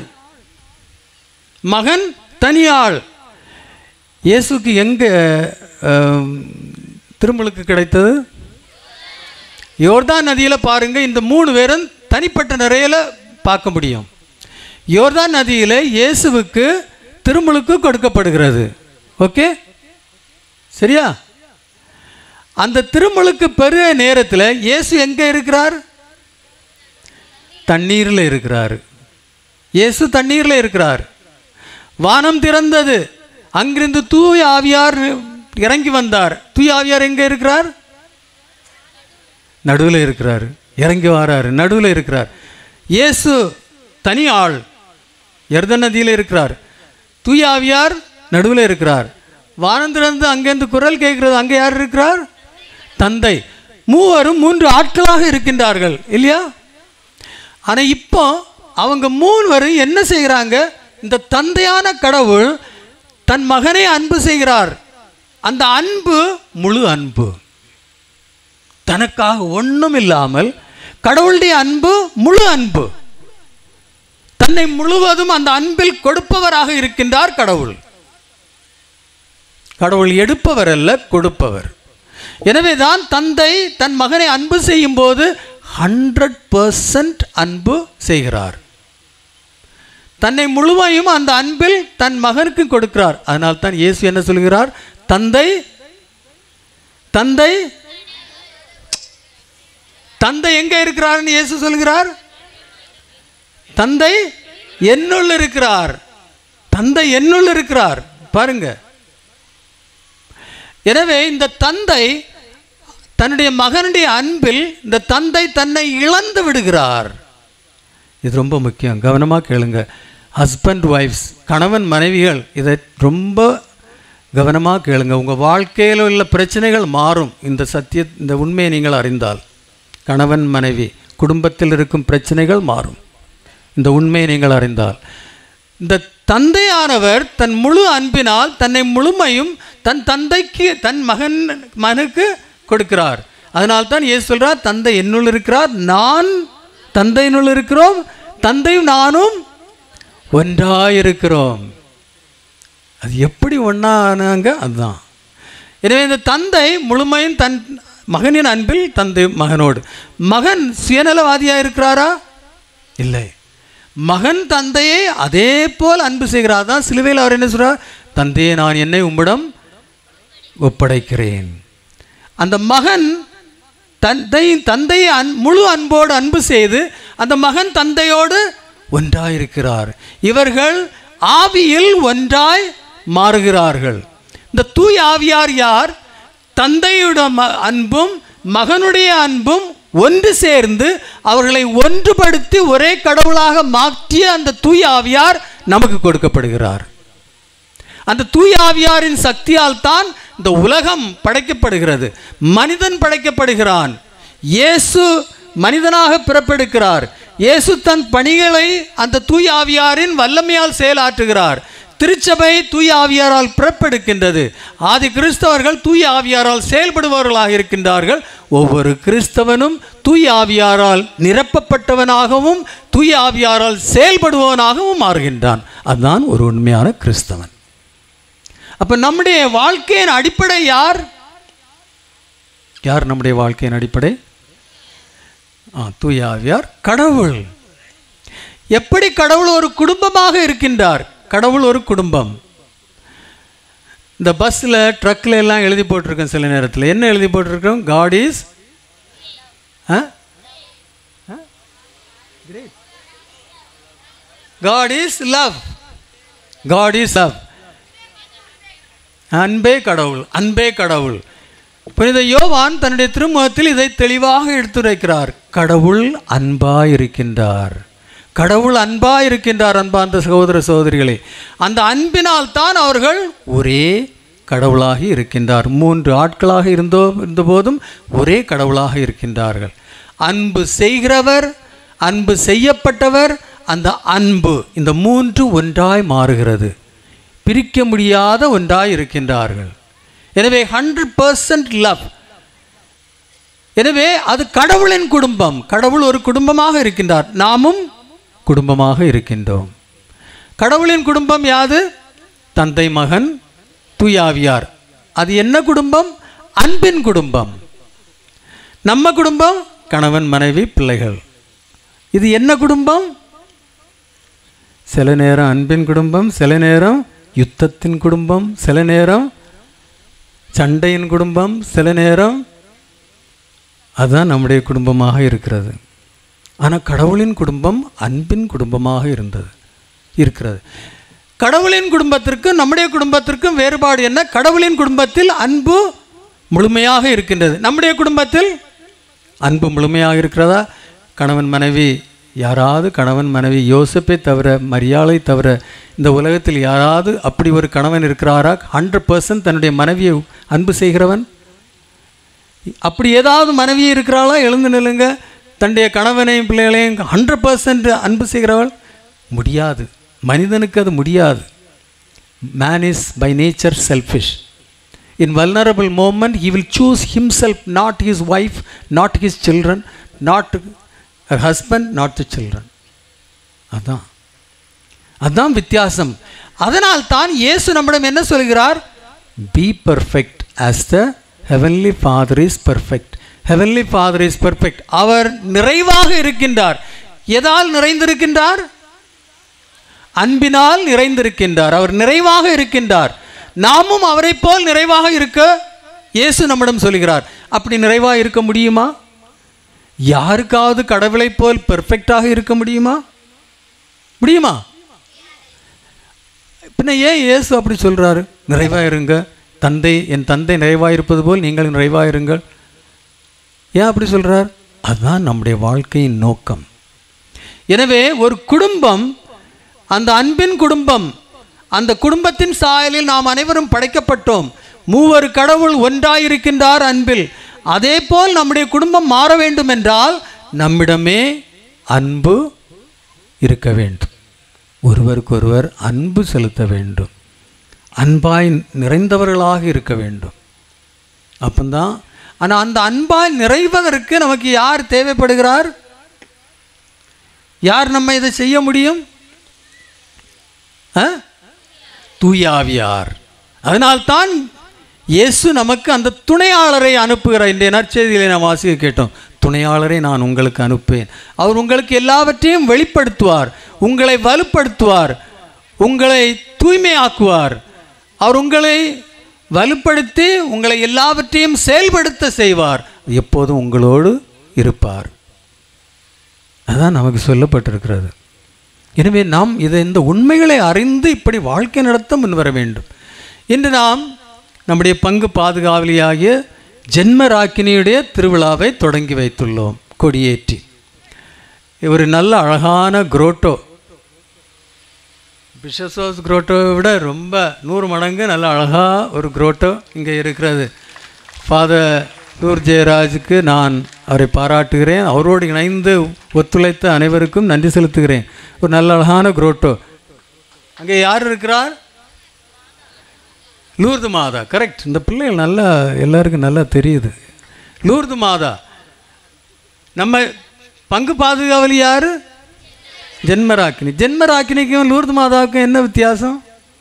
மகன் தனி ஆள் இயேசுக்கு எங்கே திருமுழுக்கு கிடைத்தது யோர்தான் நதியில் பாருங்க இந்த மூணு பேரும் தனிப்பட்ட நிறையில பார்க்க முடியும் யோர்தான் நதியில் இயேசுவுக்கு திருமுழுக்கு கொடுக்கப்படுகிறது ஓகே சரியா அந்த திருமுழுக்கு பெரிய நேரத்தில் இயேசு எங்கே இருக்கிறார் தண்ணீரில் இருக்கிறார் இயேசு தண்ணீரில் இருக்கிறார் வானம் திறந்தது அங்கிருந்து தூய ஆவியார் இறங்கி வந்தார் தூய ஆவியார் எங்கே இருக்கிறார் நடுவில் இருக்கிறார் இறங்கி வராரு நடுவில் இருக்கிறார் இயேசு தனி ஆள் எர்த நதியில் இருக்கிறார் தூய ஆவியார் நடுவில் இருக்கிறார் வானம் திறந்து அங்கேருந்து குரல் கேட்கிறது அங்கே யார் இருக்கிறார் தந்தை மூவரும் மூன்று ஆட்களாக இருக்கின்றார்கள் இல்லையா ஆனால் இப்போ அவங்க மூணுவரும் என்ன செய்கிறாங்க இந்த தந்தையான கடவுள் தன் மகனை அன்பு செய்கிறார் அந்த அன்பு முழு அன்பு தனக்காக ஒன்றும் இல்லாமல் கடவுளுடைய அன்பு முழு அன்பு தன்னை முழுவதும் அந்த அன்பில் கொடுப்பவராக இருக்கின்றார் கடவுள் கடவுள் எடுப்பவர் அல்ல கொடுப்பவர் எனவே தான் தந்தை தன் மகனை அன்பு செய்யும் போது ஹண்ட்ரட் பர்சன்ட் அன்பு செய்கிறார் தன்னை முழுமையும் அந்த அன்பில் தன் மகனுக்கு கொடுக்கிறார் அதனால் தான் இயேசு என்ன சொல்கிறார் தந்தை தந்தை தந்தை எங்க இருக்கிறார்னு இயேசு சொல்கிறார் தந்தை என்னுள் இருக்கிறார் தந்தை என்னுள் இருக்கிறார் பாருங்க எனவே இந்த தந்தை தன்னுடைய மகனுடைய அன்பில் இந்த தந்தை தன்னை இழந்து விடுகிறார் இது ரொம்ப முக்கியம் கவனமாக கேளுங்க ஹஸ்பண்ட் ஒய்ஃப்ஸ் கணவன் மனைவிகள் இதை ரொம்ப கவனமாக கேளுங்க உங்கள் வாழ்க்கையில் உள்ள பிரச்சனைகள் மாறும் இந்த சத்திய இந்த உண்மையை நீங்கள் அறிந்தால் கணவன் மனைவி குடும்பத்தில் இருக்கும் பிரச்சனைகள் மாறும் இந்த உண்மையை நீங்கள் அறிந்தால் இந்த தந்தையானவர் தன் முழு அன்பினால் தன்னை முழுமையும் தன் தந்தைக்கு தன் மகன் மகனுக்கு கொடுக்கிறார் அதனால் தான் இயேசு சொல்றார் தந்தை என்னுள் இருக்கிறார் நான் தந்தையினுள் இருக்கிறோம் தந்தையும் நானும் ஒன்றாயிருக்கிறோம் அது எப்படி ஒன்றானாங்க அதுதான் எனவே இந்த தந்தை முழுமையும் தன் மகனின் அன்பில் தந்தை மகனோடு மகன் சுயநலவாதியாக இருக்கிறாரா இல்லை மகன் தந்தையை அதே போல் அன்பு செய்கிறார் தான் சிலுவையில் அவர் என்ன சொல்றார் தந்தையை நான் என்னை உம்மிடம் ஒப்படைக்கிறேன் அந்த மகன் தந்தை தந்தையை அன் முழு அன்போடு அன்பு செய்து அந்த மகன் தந்தையோடு ஒன்றாயிருக்கிறார் இவர்கள் ஆவியில் ஒன்றாய் மாறுகிறார்கள் இந்த தூய் ஆவியார் யார் தந்தையுடைய ம- அன்பும் மகனுடைய அன்பும் ஒன்று சேர்ந்து அவர்களை ஒன்றுபடுத்தி ஒரே கடவுளாக மாற்றிய அந்த தூய் ஆவியார் நமக்கு கொடுக்கப்படுகிறார் அந்த தூய ஆவியாரின் சக்தியால் தான் இந்த உலகம் படைக்கப்படுகிறது மனிதன் படைக்கப்படுகிறான் இயேசு மனிதனாக பிறப்பெடுக்கிறார் இயேசு தன் பணிகளை அந்த தூய ஆவியாரின் வல்லமையால் செயலாற்றுகிறார் திருச்சபை தூய ஆவியாரால் பிறப்பெடுக்கின்றது ஆதி கிறிஸ்தவர்கள் தூய ஆவியாரால் செயல்படுபவர்களாக இருக்கின்றார்கள் ஒவ்வொரு கிறிஸ்தவனும் தூய ஆவியாரால் நிரப்பப்பட்டவனாகவும் தூய ஆவியாரால் செயல்படுபவனாகவும் மாறுகின்றான் அதுதான் ஒரு உண்மையான கிறிஸ்தவன் அப்ப நம்முடைய வாழ்க்கையின் அடிப்படை யார் யார் நம்முடைய வாழ்க்கையின் அடிப்படை ஆ தூய ஆவியார் கடவுள் எப்படி கடவுள் ஒரு குடும்பமாக இருக்கின்றார் கடவுள் ஒரு குடும்பம் இந்த பஸ்ஸில் ட்ரக்கில் எல்லாம் எழுதி போட்டிருக்கோம் சில நேரத்தில் என்ன எழுதி போட்டிருக்கோம் God is God is love God is love அன்பே கடவுள் அன்பே கடவுள் புனித யோவான் தன்னுடைய திருமுகத்தில் இதை தெளிவாக எடுத்துரைக்கிறார் கடவுள் அன்பாய் இருக்கின்றார் கடவுள் அன்பாய் இருக்கின்றார் அன்பார்ந்த சகோதர சகோதரிகளே அந்த அன்பினால் தான் அவர்கள் ஒரே கடவுளாகி இருக்கின்றார் மூன்று ஆட்களாக இருந்தோ இருந்தபோதும் ஒரே கடவுளாக இருக்கின்றார்கள் அன்பு செய்கிறவர் அன்பு செய்யப்பட்டவர் அந்த அன்பு இந்த மூன்று ஒன்றாய் மாறுகிறது பிரிக்க முடியாத ஒன்றாய் இருக்கின்றார்கள் எனவே ஹண்ட்ரட் பர்சன்ட் லவ் எனவே அது கடவுளின் குடும்பம் கடவுள் ஒரு குடும்பமாக இருக்கின்றார் நாமும் குடும்பமாக இருக்கின்றோம் கடவுளின் குடும்பம் யாது தந்தை மகன் தூயாவியார் அது என்ன குடும்பம் அன்பின் குடும்பம் நம்ம குடும்பம் கணவன் மனைவி பிள்ளைகள் இது என்ன குடும்பம் சில நேரம் அன்பின் குடும்பம் சில நேரம் யுத்தத்தின் குடும்பம் சில நேரம் சண்டையின் குடும்பம் சில நேரம் அதுதான் நம்முடைய குடும்பமாக இருக்கிறது ஆனால் கடவுளின் குடும்பம் அன்பின் குடும்பமாக இருந்தது இருக்கிறது கடவுளின் குடும்பத்திற்கும் நம்முடைய குடும்பத்திற்கும் வேறுபாடு என்ன கடவுளின் குடும்பத்தில் அன்பு முழுமையாக இருக்கின்றது நம்முடைய குடும்பத்தில் அன்பு முழுமையாக இருக்கிறதா கணவன் மனைவி யாராவது கணவன் மனைவி யோசப்பை தவிர மரியாதை தவிர இந்த உலகத்தில் யாராவது அப்படி ஒரு கணவன் இருக்கிறாரா ஹண்ட்ரட் பர்சன்ட் தன்னுடைய மனைவியை அன்பு செய்கிறவன் அப்படி ஏதாவது மனைவி இருக்கிறாளா எழுந்து நில்லுங்க தன்னுடைய கணவனையும் பிள்ளைகளையும் ஹண்ட்ரட் பர்சன்ட் அன்பு செய்கிறவள் முடியாது மனிதனுக்கு அது முடியாது man is by nature selfish in vulnerable moment he will choose himself not his wife not his children not her husband not the children அதான் அதான் வித்தியாசம் அதனால் தான் இயேசு நம்மிடம் என்ன சொல்கிறார் be perfect as the heavenly Father is perfect heavenly Father is perfect அவர் நிறைவாக இருக்கின்றார் எதால் நிறைந்திருக்கின்றார் அன்பினால் நிறைந்திருக்கின்றார் அவர் நிறைவாக இருக்கின்றார் நாமும் அவரைப் போல் நிறைவாக இருக்க இயேசு நம்மிடம் சொல்கிறார் அப்படி நிறைவாக இருக்க முடியுமா யாருக்காவது கடவுளைப் போல் பெர்ஃபெக்டாக இருக்க முடியுமா முடியுமா பின்ன ஏன் இயேசு அப்படி சொல்றாரு நிறைவாக இருங்க தந்தை என் தந்தை நிறைவாக இருப்பது போல் நீங்கள் நிறைவாக இருங்கள் ஏன் அப்படி சொல்றார் அதுதான் நம்முடைய வாழ்க்கையின் நோக்கம் எனவே ஒரு குடும்பம் அந்த அன்பின் குடும்பம் அந்த குடும்பத்தின் சாயலில் நாம் அனைவரும் படைக்கப்பட்டோம் மூவர் கடவுள் ஒன்றாயிருக்கின்றார் அன்பில் அதே போல் நம்முடைய குடும்பம் மாற வேண்டும் என்றால் நம்மிடமே அன்பு இருக்க வேண்டும் ஒருவருக்கொருவர் அன்பு செலுத்த வேண்டும் அன்பாய் நிறைந்தவர்களாக இருக்க வேண்டும் அப்பந்தான் ஆனால் அந்த அன்பாய் நிறைவதற்கு நமக்கு யார் தேவைப்படுகிறார் யார் நம்ம இதை செய்ய முடியும் ஆ? தூயாவியார் அதனால்தான் இயேசு நமக்கு அந்த துணையாளரை அனுப்புகிறார் இன்றைய நற்செய்தியிலே நாம் வாசிக்க கேட்டோம் துணையாளரை நான் உங்களுக்கு அனுப்பேன் அவர் உங்களுக்கு எல்லாவற்றையும் வெளிப்படுத்துவார் உங்களை வலுப்படுத்துவார் உங்களை தூய்மையாக்குவார் அவர் உங்களை வலுப்படுத்தி உங்களை எல்லாவற்றையும் செயல்படுத்த செய்வார் எப்போதும் உங்களோடு இருப்பார் அதான் நமக்கு சொல்லப்பட்டிருக்கிறது எனவே நாம் இதை இந்த உண்மைகளை அறிந்து இப்படி வாழ்க்கை நடத்த முன்வர வேண்டும் இன்று நாம் நம்முடைய பங்கு பாதுகாவலியாகிய ஜென்மராக்கினியுடைய திருவிழாவை தொடங்கி வைத்துள்ளோம் கொடியேற்றி ஒரு நல்ல அழகான குரோட்டோ பிஷசோஸ் குரோட்டோவை விட ரொம்ப நூறு மடங்கு நல்ல அழகாக ஒரு குரோட்டோ இங்கே இருக்கிறது ஃபாதர் நூர் ஜெயராஜுக்கு நான் அவரை பாராட்டுகிறேன் அவரோடு இணைந்து ஒத்துழைத்த அனைவருக்கும் நன்றி செலுத்துகிறேன் ஒரு நல்ல அழகான குரோட்டோ அங்கே யார் இருக்கிறார் லூர்து மாதா கரெக்ட் இந்த பிள்ளைகள் நல்லா எல்லாருக்கும் நல்லா தெரியுது லூர்து மாதா நம்ம பங்கு பாதுகாவலி யார் ஜென்மராக்கினி ஜென்மராக்கினிக்கும் லூர்து மாதாவுக்கும் என்ன வித்தியாசம்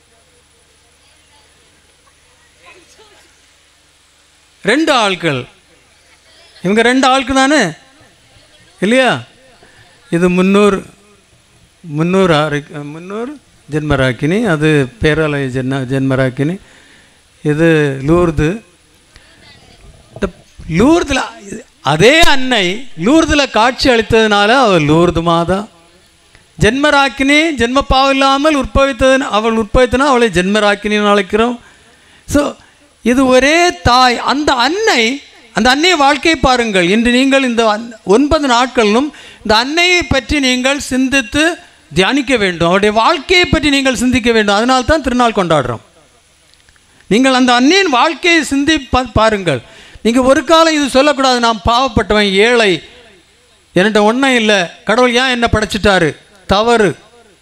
ரெண்டு ஆட்கள் இவங்க ரெண்டு ஆட்கள் தானே இல்லையா இது முன்னூறு முன்னூறு ஆறு முன்னூறு ஜென்மராக்கினி அது பேராலய ஜென்ம ஜென்மராக்கினி இது லூர்து இந்த லூர்தில் அதே அன்னை லூர்தில் காட்சி அளித்ததுனால அவள் லூர்து மாதா ஜென்மராக்கினி ஜென்ம பாவம் இல்லாமல் உற்பவித்தது அவள் உற்பவித்தனா அவளை ஜென்மராக்கினின்னு அழைக்கிறோம் ஸோ இது ஒரே தாய் அந்த அன்னை அந்த அன்னை வாழ்க்கையை பாருங்கள் இன்று நீங்கள் இந்த அன்- ஒன்பது நாட்களிலும் இந்த அன்னையை பற்றி நீங்கள் சிந்தித்து தியானிக்க வேண்டும் அவருடைய வாழ்க்கையை பற்றி நீங்கள் சிந்திக்க வேண்டும் அதனால தான் திருநாள் கொண்டாடுறோம் நீங்கள் அந்த அன்னையின் வாழ்க்கையை சிந்தி பா- பாருங்கள் நீங்கள் ஒரு காலம் இது சொல்லக்கூடாது நான் பாவப்பட்டவன் ஏழை என்கிட்ட ஒன்றும் இல்லை கடவுள் ஏன் என்ன படைச்சிட்டாரு தவறு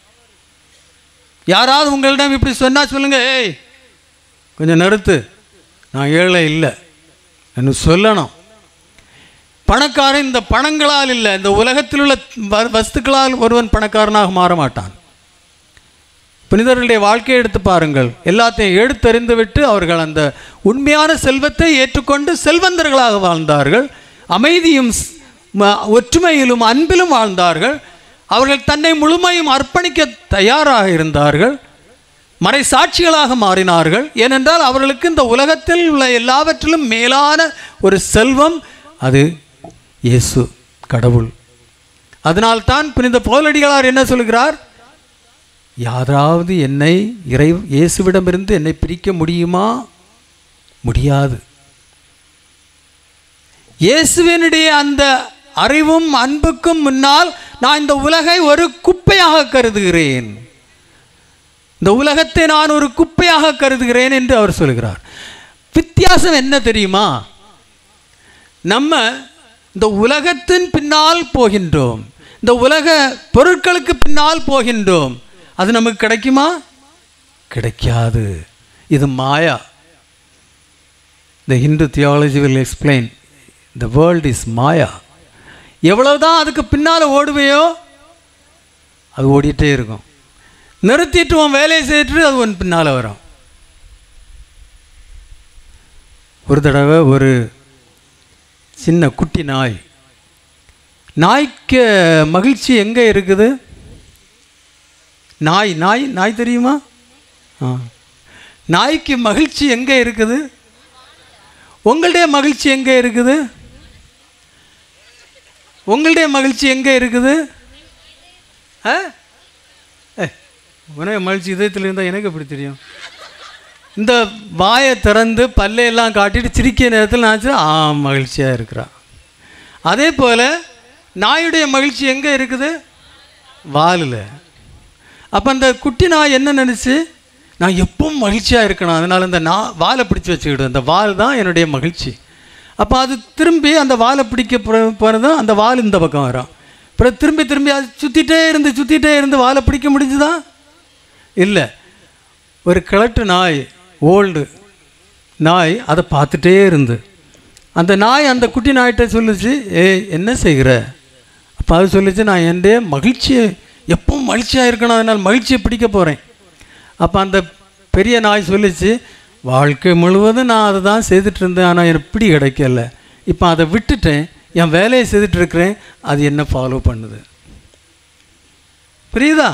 யாராவது உங்களிடம் இப்படி சொன்னா சொல்லுங்க ஏய் கொஞ்சம் நிறுத்து நான் ஏழை இல்லை என்று சொல்லணும் பணக்காரன் இந்த பணங்களால் இல்லை இந்த உலகத்தில் உள்ள வ- வஸ்துக்களால் ஒருவன் பணக்காரனாக மாற மாட்டான் புனிதர்களுடைய வாழ்க்கையை எடுத்து பாருங்கள் எல்லாத்தையும் எடுத்தறிந்து விட்டு அவர்கள் அந்த உண்மையான செல்வத்தை ஏற்றுக்கொண்டு செல்வந்தர்களாக வாழ்ந்தார்கள் அமைதியும் ஸ்- ம- ஒற்றுமையிலும் அன்பிலும் வாழ்ந்தார்கள் அவர்கள் தன்னை முழுமையும் அர்ப்பணிக்க தயாராக இருந்தார்கள் மறை சாட்சிகளாக மாறினார்கள் ஏனென்றால் அவர்களுக்கு இந்த உலகத்தில் உள்ள எல்லாவற்றிலும் மேலான ஒரு செல்வம் அது இயேசு கடவுள் அதனால்தான் புனித பவுலடிகளார் என்ன சொல்கிறார் யாராவது என்னை இறை இயேசுவிடமிருந்து என்னை பிரிக்க முடியுமா முடியாது இயேசுவினுடைய அந்த அறிவும் அன்புக்கும் முன்னால் நான் இந்த உலகை ஒரு குப்பையாக கருதுகிறேன் இந்த உலகத்தை நான் ஒரு குப்பையாக கருதுகிறேன் என்று அவர் சொல்கிறார் வித்தியாசம் என்ன தெரியுமா நம்ம இந்த உலகத்தின் பின்னால் போகின்றோம் இந்த உலக பொருட்களுக்கு பின்னால் போகின்றோம் அது நமக்கு கிடைக்குமா கிடைக்காது இது maya the Hindu theology will explain the world is maya எவ்வளவுதான் அதுக்கு பின்னால் ஓடுவையோ அது ஓடிட்டே இருக்கும் நிறுத்திட்டு உன் வேலையை செய்துட்டு அது உன் பின்னால் வரும் ஒரு தடவை ஒரு சின்ன குட்டி நாய் நாய்க்கு மகிழ்ச்சி எங்கே இருக்குது நாய் நாய் நாய் தெரியுமா ஆ நாய்க்கு மகிழ்ச்சி எங்கே இருக்குது உங்களுடைய மகிழ்ச்சி எங்கே இருக்குது உங்களுடைய மகிழ்ச்சி எங்கே இருக்குது ஆ ஏ உனக்கு மகிழ்ச்சி இதயத்தில் இருந்தால் எனக்கு எப்படி தெரியும் இந்த வாயை திறந்து பல்லையெல்லாம் காட்டிட்டு சிரிக்கிற நேரத்தில் நான் ஆ மகிழ்ச்சியாக இருக்கிறான் அதே போல் நாயுடைய மகிழ்ச்சி எங்கே இருக்குது வாலில் அப்போ அந்த குட்டி நாய் என்ன நினச்சி நான் எப்பவும் மகிழ்ச்சியாக இருக்கணும் அதனால் இந்த நா வாலை பிடிச்சி வச்சுக்கிடுவேன் அந்த வால் தான் என்னுடைய மகிழ்ச்சி அப்போ அது திரும்பி அந்த வாலை பிடிக்க போனதும் அந்த வால் இந்த பக்கம் வரும் அப்புறம் திரும்பி திரும்பி அது சுற்றிட்டே இருந்து சுற்றிட்டே இருந்து வாலை பிடிக்க முடிஞ்சுதா இல்லை ஒரு கிழட்டு நாய் ஓல்டு நாய் அதை பார்த்துட்டே இருந்து அந்த நாய் அந்த குட்டி நாய்கிட்ட சொல்லுச்சு ஏய் என்ன செய்கிற அப்போ அது சொல்லிச்சு நான் என்னுடைய மகிழ்ச்சியை எப்பவும் மகிழ்ச்சியாக இருக்கணும் அதனால் மகிழ்ச்சியை பிடிக்க போகிறேன் அப்போ அந்த பெரிய நாய் சொல்லிச்சு வாழ்க்கை முழுவதும் நான் அதை தான் செய்துட்டு இருந்தேன் ஆனால் எனக்கு பிடி கிடைக்கல இப்போ அதை விட்டுட்டேன் என் வேலையை செய்துட்டு இருக்கிறேன் அது என்ன ஃபாலோ பண்ணுது புரியுதா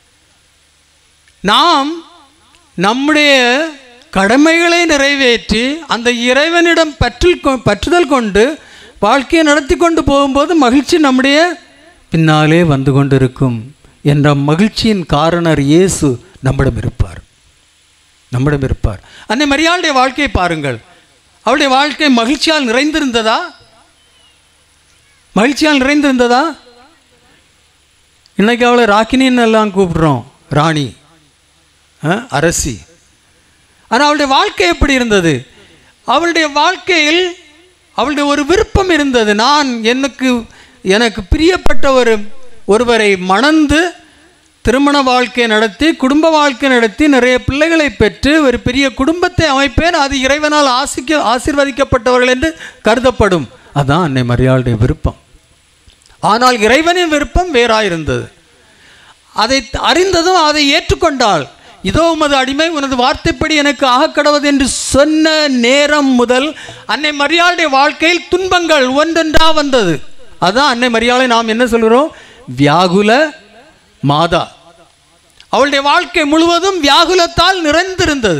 நாம் நம்முடைய கடமைகளை நிறைவேற்றி அந்த இறைவனிடம் பற்றில் கொ- பற்றுதல் கொண்டு வாழ்க்கையை நடத்தி கொண்டு போகும்போது மகிழ்ச்சி நம்முடைய பின்னாலே வந்து கொண்டிருக்கும் என்ற மகிழ்ச்சியின் காரணர் இயேசு நம்மிடம் இருப்பார் நம்மிடம் இருப்பார் அன்னை மரியாளுடைய வாழ்க்கையை பாருங்கள் அவளுடைய வாழ்க்கை மகிழ்ச்சியால் நிறைந்திருந்ததா மகிழ்ச்சியால் நிறைந்திருந்ததா இன்னைக்கு அவளை ராக்கினின்னு எல்லாம் கூப்பிடுறோம் ராணி ஆ, அரசி ஆனால் அவளுடைய வாழ்க்கை எப்படி இருந்தது அவளுடைய வாழ்க்கையில் அவளுடைய ஒரு விருப்பம் இருந்தது நான் எனக்கு எனக்கு பிரியப்பட்ட ஒரு ஒருவரை மணந்து திருமண வாழ்க்கை நடத்தி குடும்ப வாழ்க்கை நடத்தி நிறைய பிள்ளைகளை பெற்று ஒரு பெரிய குடும்பத்தை அமைப்பேன் அது இறைவனால் ஆசிக்க ஆசீர்வதிக்கப்பட்டவர்கள் என்று கருதப்படும் அதான் அன்னை மரியாளுடைய விருப்பம் ஆனால் இறைவனின் விருப்பம் வேறாயிருந்தது அதை அறிந்ததும் அதை ஏற்றுக்கொண்டாள் இதோ உமது அடிமை உனது வார்த்தைப்படி எனக்கு ஆகக்கடவது என்று சொன்ன நேரம் முதல் அன்னை மரியாளுடைய வாழ்க்கையில் துன்பங்கள் ஒன்றொன்றா வந்தது அதான் அன்னை மரியாளை நாம் என்ன சொல்கிறோம் வியாகுல மாதா அவளுடைய வாழ்க்கை முழுவதும் வியாகுலத்தால் நிறைந்திருந்தது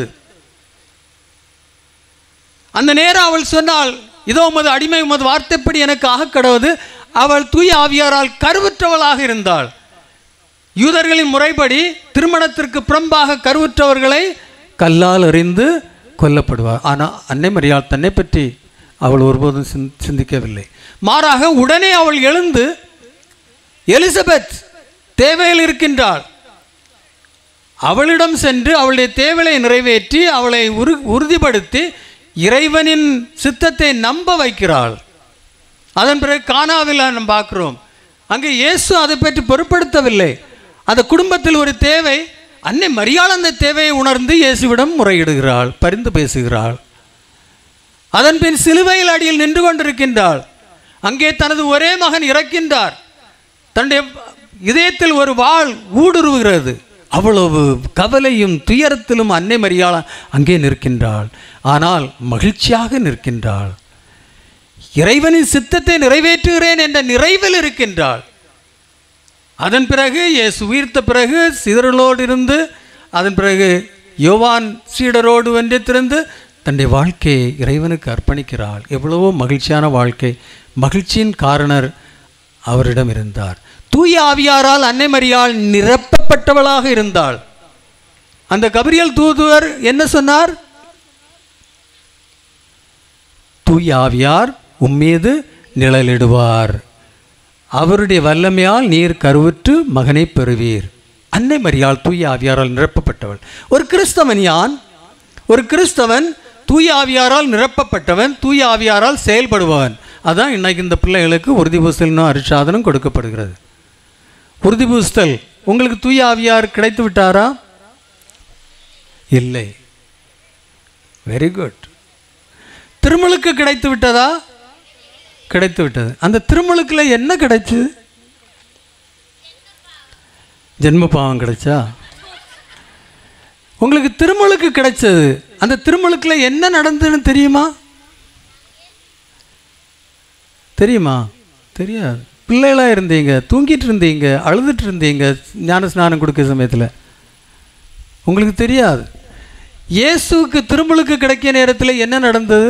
அந்த நேரம் அவள் சொன்னாள் இதோ உமது அடிமை உமது வார்த்தைப்படி எனக்கு ஆகக்கடவது அவள் தூய ஆவியாரால் கருவுற்றவளாக இருந்தாள் யூதர்களின் முறைப்படி திருமணத்திற்கு புறம்பாக கருவுற்றவர்களை கல்லால் எறிந்து கொல்லப்படுவார் ஆனால் அன்னை மரியாள் தன்னை பற்றி அவள் ஒருபோதும் சிந் சிந்திக்கவில்லை மாறாக உடனே அவள் எழுந்து எலிசபெத் தேவையில் இருக்கின்றாள் அவளிடம் சென்று அவளுடைய தேவையை நிறைவேற்றி அவளை உரு உறுதிப்படுத்தி இறைவனின் சித்தத்தை நம்ப வைக்கிறாள் அதன் பிறகு கானாவில் நாம் பார்க்கிறோம் அங்கே இயேசு அதை பற்றி பொருட்படுத்தவில்லை அந்த குடும்பத்தில் ஒரு தேவை அன்னை மரியாள் அந்த தேவையை உணர்ந்து இயேசுவிடம் முறையிடுகிறாள் பரிந்து பேசுகிறாள் அதன் பின் சிலுவையில் அடியில் நின்று கொண்டிருக்கின்றாள் அங்கே தனது ஒரே மகன் இறக்கின்றார் தன்னுடைய இதயத்தில் ஒரு வாள் ஊடுருவுகிறது அவ்வளவு கவலையும் துயரத்திலும் அன்னை மரியாள் அங்கே நிற்கின்றாள் ஆனால் மகிழ்ச்சியாக நிற்கின்றாள் இறைவனின் சித்தத்தை நிறைவேற்றுகிறேன் என்ற நிறைவில் இருக்கின்றாள் அதன் பிறகு இயேசு உயிர்த்த பிறகு சிதறலோடு இருந்து அதன் பிறகு யோவான் சீடரோடு வென்றித்திருந்து தன்னுடைய வாழ்க்கையை இறைவனுக்கு அர்ப்பணிக்கிறாள் எவ்வளவோ மகிழ்ச்சியான வாழ்க்கை மகிழ்ச்சியின் காரணர் அவரிடம் இருந்தார் தூய ஆவியாரால் அன்னை மரியாள் நிரப்பப்பட்டவளாக இருந்தாள் அந்த கபிரியல் தூதுவர் என்ன சொன்னார் தூய ஆவியார் உம்மீது நிழலிடுவார் அவருடைய வல்லமையால் நீர் கருவுற்று மகனை பெறுவீர் அன்னை மரியாள் தூய ஆவியாரால் நிரப்பப்பட்டவள் ஒரு கிறிஸ்தவன் யான் ஒரு கிறிஸ்தவன் தூய ஆவியாரால் நிரப்பப்பட்டவன் தூய ஆவியாரால் செயல்படுபவன் அதான் இன்னைக்கு இந்த பிள்ளைகளுக்கு உறுதி பூசல்னும் அரிசாதனம் கொடுக்கப்படுகிறது உறுதி பூசல் உங்களுக்கு தூய ஆவியார் கிடைத்து விட்டாரா இல்லை வெரி குட் திருமலுக்கு கிடைத்து விட்டதா கிடைத்து விட்டது அந்த திருமலுக்கில் என்ன கிடைச்சு ஜென்ம பாவம் கிடைச்சா உங்களுக்கு திருமலுக்கு கிடைச்சது அந்த திருமலுக்கில் என்ன நடந்ததுன்னு தெரியுமா தெரியுமா தெரியாது பிள்ளைகளாக இருந்தீங்க தூங்கிட்டு இருந்தீங்க அழுதுட்டு இருந்தீங்க ஞான ஸ்நானம் கொடுக்க சமயத்தில் உங்களுக்கு தெரியாது இயேசுவுக்கு திருமுழுக்கு கிடைக்கிற நேரத்தில் என்ன நடந்தது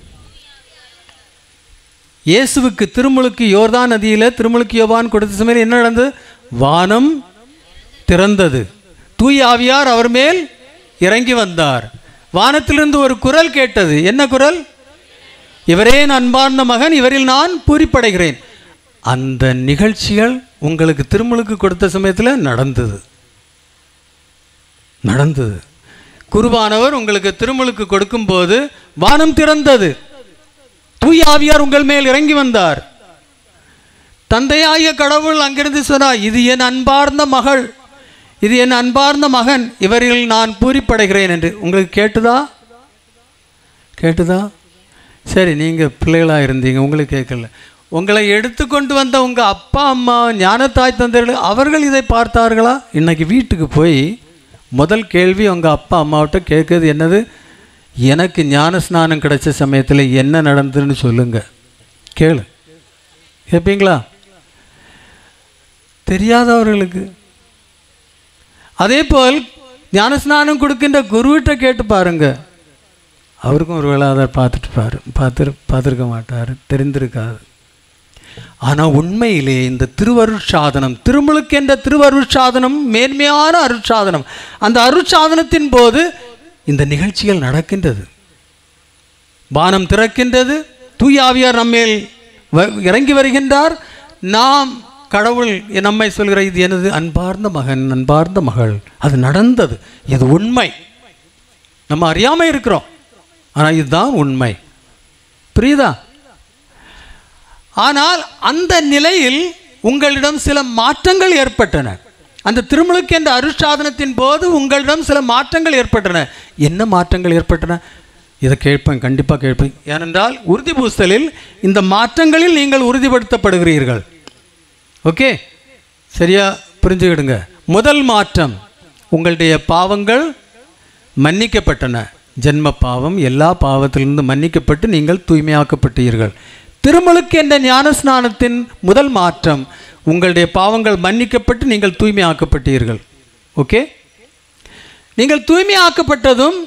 இயேசுவுக்கு திருமுழுக்கு யோர்தான் நதியில் திருமுழுக்கு யோவான் கொடுத்த சமயம் என்ன நடந்தது வானம் திறந்தது தூய் ஆவியார் அவர் மேல் இறங்கி வந்தார் வானத்திலிருந்து ஒரு குரல் கேட்டது என்ன குரல் இவரே என் அன்பார்ந்த மகன் இவரில் நான் பூரிப்படைகிறேன் அந்த நிகழ்ச்சிகள் உங்களுக்கு திருமுழுக்கு கொடுத்த சமயத்தில் நடந்தது நடந்தது குருவானவர் உங்களுக்கு திருமுழுக்கு கொடுக்கும்போது வானம் திறந்தது தூய ஆவியார் உங்கள் மேல் இறங்கி வந்தார் தந்தையாகிய கடவுள் அங்கிருந்து சொன்னார் இது என் அன்பார்ந்த மகள் இது என் அன்பார்ந்த மகன் இவரில் நான் பூரிப்படைகிறேன் என்று உங்களுக்கு கேட்டுதா கேட்டுதா சரி நீங்கள் பிள்ளைகளாக இருந்தீங்க உங்களுக்கு கேட்கல உங்களை எடுத்துக்கொண்டு வந்த உங்கள் அப்பா அம்மா ஞானத்தாய் தந்தையர்கள் அவர்கள் இதை பார்த்தார்களா இன்னைக்கு வீட்டுக்கு போய் முதல் கேள்வி உங்கள் அப்பா அம்மாவிட்ட கேட்குறது என்னது எனக்கு ஞான ஸ்நானம் கிடைச்ச சமயத்தில் என்ன நடந்ததுன்னு சொல்லுங்க கேளு கேட்பீங்களா தெரியாதவர்களுக்கு அதே போல் ஞானஸ்நானம் கொடுக்கின்ற குருவிட்ட கேட்டு பாருங்க அவருக்கும் ஒரு வேளை அதை பார்த்துட்டு பாரு பார்த்து பார்த்துருக்க மாட்டார் தெரிந்திருக்காது ஆனால் உண்மையிலே இந்த திருவருட்சாதனம் திருமுழுக்கு என்ற திருவருட்சாதனம் மேன்மையான அருட்சாதனம் அந்த அருட்சாதனத்தின் போது இந்த நிகழ்ச்சிகள் நடக்கின்றது வானம் திறக்கின்றது தூயாவியார் நம்மேல் வ- இறங்கி வருகின்றார் நாம் கடவுள் நம்மை சொல்கிற இது எனது அன்பார்ந்த மகன் அன்பார்ந்த மகள் அது நடந்தது இது உண்மை நம்ம அறியாமல் இருக்கிறோம் ஆனால் இதுதான் உண்மை புரியுதா ஆனால் அந்த நிலையில் உங்களிடம் சில மாற்றங்கள் ஏற்பட்டன அந்த திருமுழுக்கு என்ற அருட்சாதனத்தின் போது உங்களிடம் சில மாற்றங்கள் ஏற்பட்டன என்ன மாற்றங்கள் ஏற்பட்டன இதை கேட்பேன் கண்டிப்பாக கேட்பேன் ஏனென்றால் உறுதி பூசலில் இந்த மாற்றங்களில் நீங்கள் உறுதிப்படுத்தப்படுகிறீர்கள் ஓகே சரியா புரிஞ்சுக்கிடுங்க முதல் மாற்றம் உங்களுடைய பாவங்கள் மன்னிக்கப்பட்டன ஜென்ம பாவம் எல்லா பாவத்திலிருந்து மன்னிக்கப்பட்டு நீங்கள் தூய்மையாக்கப்பட்டீர்கள் திருமுழுக்கு என்ற ஞானஸ்நானத்தின் முதல் மாற்றம் உங்களுடைய பாவங்கள் மன்னிக்கப்பட்டு நீங்கள் தூய்மையாக்கப்பட்டீர்கள் ஓகே நீங்கள் தூய்மையாக்கப்பட்டதும்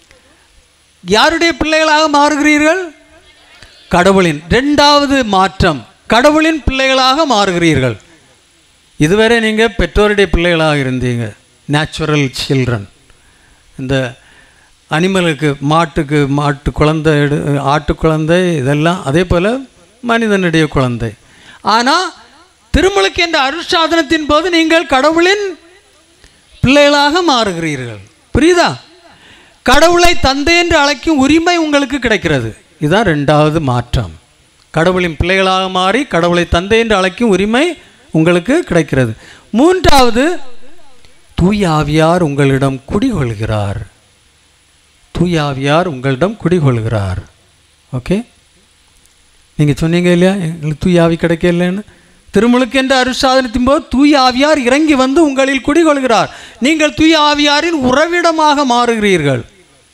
யாருடைய பிள்ளைகளாக மாறுகிறீர்கள் கடவுளின் ரெண்டாவது மாற்றம் கடவுளின் பிள்ளைகளாக மாறுகிறீர்கள் இதுவரை நீங்கள் பெற்றோருடைய பிள்ளைகளாக இருந்தீங்க நேச்சுரல் சில்ட்ரன் இந்த அனிமலுக்கு மாட்டுக்கு மாட்டு குழந்தை எடு ஆட்டு குழந்தை இதெல்லாம் அதே போல் மனிதனுடைய குழந்தை ஆனால் திருமுழுக்கு என்ற அருட்சாதனத்தின் போது நீங்கள் கடவுளின் பிள்ளைகளாக மாறுகிறீர்கள் புரியுதா கடவுளை தந்தை என்று அழைக்கும் உரிமை உங்களுக்கு கிடைக்கிறது இதுதான் ரெண்டாவது மாற்றம் கடவுளின் பிள்ளைகளாக மாறி கடவுளை தந்தை என்று அழைக்கும் உரிமை உங்களுக்கு கிடைக்கிறது மூன்றாவது தூய ஆவியார் உங்களிடம் குடிகொள்கிறார் தூய ஆவியார் உங்களிடம் குடிகொள்கிறார் ஓகே நீங்கள் சொன்னீங்க இல்லையா எங்களுக்கு தூய ஆவி கிடைக்கலன்னு திருமுழுக்கு என்ற அருட்சாதனத்தின் போது தூய ஆவியார் இறங்கி வந்து உங்களில் குடிகொள்கிறார் நீங்கள் தூய ஆவியாரின் உறவிடமாக மாறுகிறீர்கள்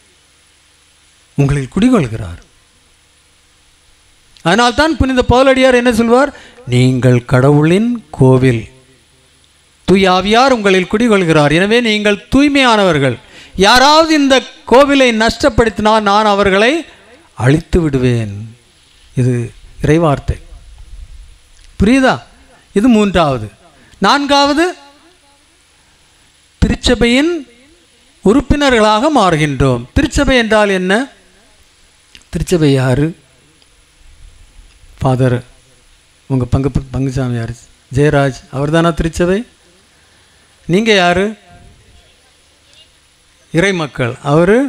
உங்களில் குடிகொள்கிறார் அதனால்தான் புனித பவுலடியார் என்ன சொல்வார் நீங்கள் கடவுளின் கோவில் தூய ஆவியார் உங்களில் குடிகொள்கிறார் எனவே நீங்கள் தூய்மையானவர்கள் யாராவது இந்த கோவிலை நஷ்டப்படுத்தினால் நான் அவர்களை அழித்து விடுவேன் இது இறைவார்த்தை புரியுதா இது மூன்றாவது நான்காவது திருச்சபையின் உறுப்பினர்களாக மாறுகின்றோம் திருச்சபை என்றால் என்ன திருச்சபை யாரு ஃபாதர் உங்கள் பங்கு பங்குசாமி யார் ஜெயராஜ் அவர் தானா திருச்சபை நீங்கள் யார் இறை மக்கள் அவர்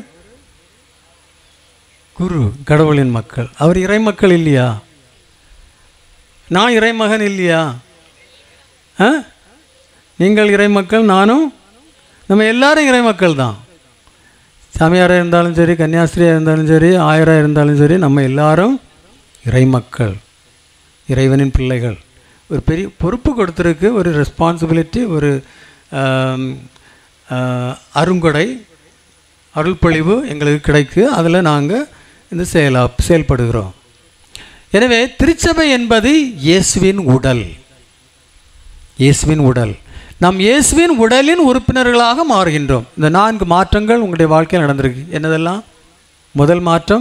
குரு கடவுளின் மக்கள் அவர் இறை மக்கள் இல்லையா நான் இறைமகன் இல்லையா ஆ நீங்கள் இறைமக்கள் நானும் நம்ம எல்லாரும் இறைமக்கள் தான் சாமியாராக இருந்தாலும் சரி கன்னியாஸ்திரியாக இருந்தாலும் சரி ஆயராக இருந்தாலும் சரி நம்ம எல்லாரும் இறைமக்கள் இறைவனின் பிள்ளைகள் ஒரு பெரிய பொறுப்பு கொடுத்துருக்கு ஒரு ரெஸ்பான்சிபிலிட்டி ஒரு ஆம், ஆ, அருங்கொடை அருள்பொழிவு எங்களுக்கு கிடைக்கு அதில் நாங்கள் இந்த செயலா செயல்படுகிறோம் எனவே திருச்சபை என்பது இயேசுவின் உடல் இயேசுவின் உடல் நாம் இயேசுவின் உடலின் உறுப்பினர்களாக மாறுகின்றோம் இந்த நான்கு மாற்றங்கள் உங்களுடைய வாழ்க்கையில் நடந்திருக்கு என்னதெல்லாம் முதல் மாற்றம்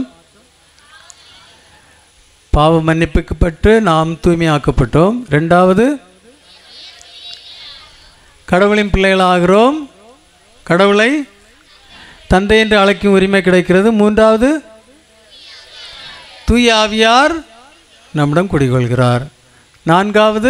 பாவ மன்னிப்புக்கப்பட்டு நாம் தூய்மையாக்கப்பட்டோம் ரெண்டாவது கடவுளின் பிள்ளைகளாகிறோம் கடவுளை தந்தை என்று அழைக்கும் உரிமை கிடைக்கிறது மூன்றாவது தூய ஆவியார் நம்மிடம் குடிகொள்கிறார் நான்காவது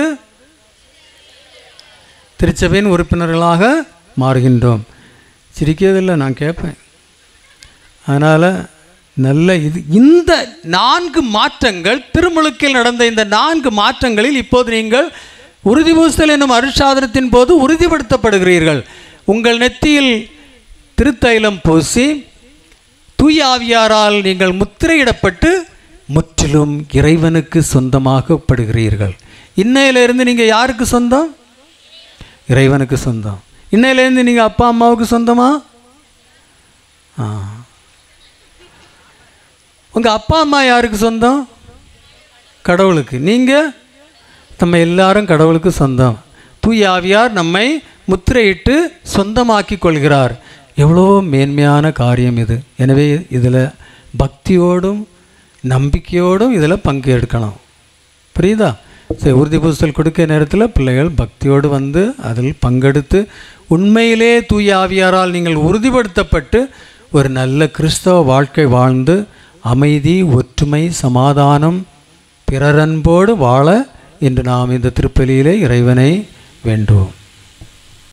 திருச்சபையின் உறுப்பினர்களாக மாறுகின்றோம் சிரிக்கிறதில்லை நான் கேட்பேன் அதனால் நல்ல இது இந்த நான்கு மாற்றங்கள் திருமுழுக்கில் நடந்த இந்த நான்கு மாற்றங்களில் இப்போது நீங்கள் உறுதி பூசுதல் என்னும் அருட்சாதனத்தின் போது உறுதிப்படுத்தப்படுகிறீர்கள் உங்கள் நெத்தியில் திருத்தைலம் பூசி தூய ஆவியாரால் நீங்கள் முத்திரையிடப்பட்டு முற்றிலும் இறைவனுக்கு சொந்தமாகப்படுகிறீர்கள் இன்னையிலிருந்து நீங்கள் யாருக்கு சொந்தம் இறைவனுக்கு சொந்தம் இன்னையிலேருந்து நீங்கள் அப்பா அம்மாவுக்கு சொந்தமா ஆ உங்கள் அப்பா அம்மா யாருக்கு சொந்தம் கடவுளுக்கு நீங்கள் நம்ம எல்லாரும் கடவுளுக்கு சொந்தம் தூய ஆவியார் நம்மை முத்திரையிட்டு சொந்தமாக்கி கொள்கிறார் எவ்வளோ மேன்மையான காரியம் இது எனவே இதில் பக்தியோடும் நம்பிக்கையோடும் இதில் பங்கு எடுக்கணும் புரியுதா சரி உறுதி பூசல் கொடுக்க நேரத்தில் பிள்ளைகள் பக்தியோடு வந்து அதில் பங்கெடுத்து உண்மையிலே தூய ஆவியாரால் நீங்கள் உறுதிப்படுத்தப்பட்டு ஒரு நல்ல கிறிஸ்தவ வாழ்க்கை வாழ்ந்து அமைதி ஒற்றுமை சமாதானம் பிறரன்போடு வாழ இன்று நாம் இந்த திருப்பலியிலே இறைவனை வேண்டுவோம்